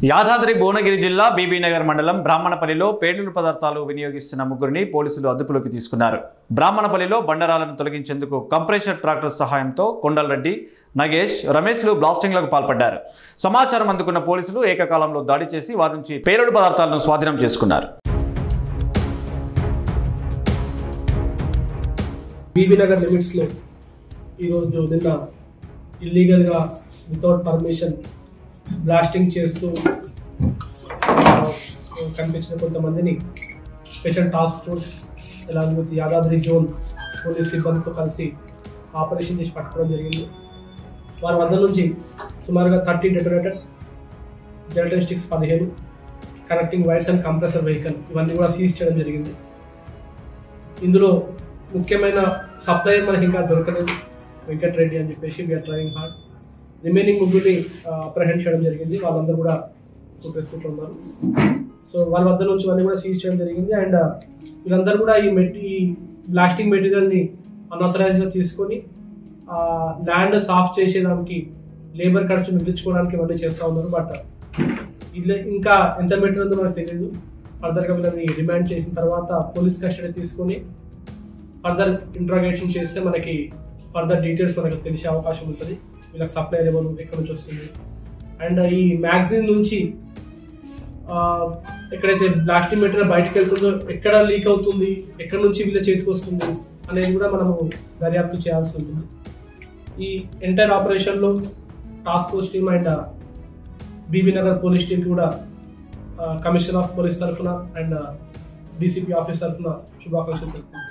యాదాద్రి భువనగిరి జిల్లా బీబీనగర్ మండలం బ్రాహ్మణపల్లిలో పేలుడు పదార్థాలు వినియోగిస్తున్న ముగ్గురిని పోలీసులు అదుపులోకి తీసుకున్నారు బ్రాహ్మణపల్లిలో బండరాలను తొలగించేందుకు కంప్రెషర్ ట్రాక్టర్ సహాయంతో కొండలరెడ్డి నగేష్ రమేష్లు బ్లాస్టింగ్లకు పాల్పడ్డారు సమాచారం అందుకున్న పోలీసులు ఏకకాలంలో దాడి చేసి వారి నుంచి పేలుడు పదార్థాలను స్వాధీనం చేసుకున్నారు బీబీ నగర్ లిమిట్స్లో ఈరోజు నిన్న ఇల్లీగల్గా వితౌట్ పర్మిషన్ బ్లాస్టింగ్ చేస్తూ ఆ, కనిపించిన కొంతమందిని special task force along with Yadadri zone police సిబ్బందితో కలిసి ఆపరేషన్ చేసి పట్టుకోవడం జరిగింది వారి వద్ద నుంచి సుమారుగా థర్టీ డెటోనేటర్స్ జెల్టన్ స్టిక్స్ పదిహేను connecting wires and compressor vehicle ఇవన్నీ కూడా సీజ్ చేయడం జరిగింది ఇందులో ముఖ్యమైన సప్లయర్ మనకి ఇంకా దొరకలేదు వెంకట్ రెడ్డి అని చెప్పేసి వీఆర్ ట్రయింగ్ హార్డ్ రిమైనింగ్ ముగ్గురిని అప్రహెండ్ చేయడం జరిగింది వాళ్ళందరూ కూడా కోర్టు ఉన్నారు సో వాళ్ళ వద్ద నుంచి ఇవన్నీ కూడా సీజ్ చేయడం జరిగింది అండ్ వీళ్ళందరూ కూడా ఈ మెట్ ఈ బ్లాస్టింగ్ మెటీరియల్ని అన్ఆథరైజ్గా తీసుకొని ల్యాండ్ సాఫ్ చేసేదానికి లేబర్ ఖర్చు మిగిలించుకోవడానికి ఇవన్నీ చేస్తూ ఉన్నారు బట్ ఇది ఇంకా ఎంత మెటీరియల్ ఉందో మనకు తెలియదు ఫర్దర్గా వీళ్ళని రిమాండ్ చేసిన తర్వాత పోలీస్ కస్టడీ తీసుకొని ఫర్దర్ ఇంట్రాగేషన్ చేస్తే మనకి ఫర్దర్ డీటెయిల్స్ మనకు తెలిసే అవకాశం ఉంటుంది వీళ్ళకి సప్లై ఎవరు ఎక్కడి నుంచి వస్తుంది అండ్ ఈ మ్యాగజైన్ నుంచి ఆ, ఎక్కడైతే ప్లాస్టిక్ మెటీరియల్ బయటకు వెళ్తుందో ఎక్కడ లీక్ అవుతుంది ఎక్కడి నుంచి వీళ్ళ చేతికి వస్తుంది అనేది కూడా మనము దర్యాప్తు చేయాల్సి ఉంటుంది ఈ ఎంటైర్ ఆపరేషన్లో task force team and Bibinagar police team కూడా కమిషనర్ ఆఫ్ పోలీస్ తరఫున అండ్ డీసీపీ ఆఫీస్ తరఫున శుభాకాంక్షలు తెలుపుతున్నాను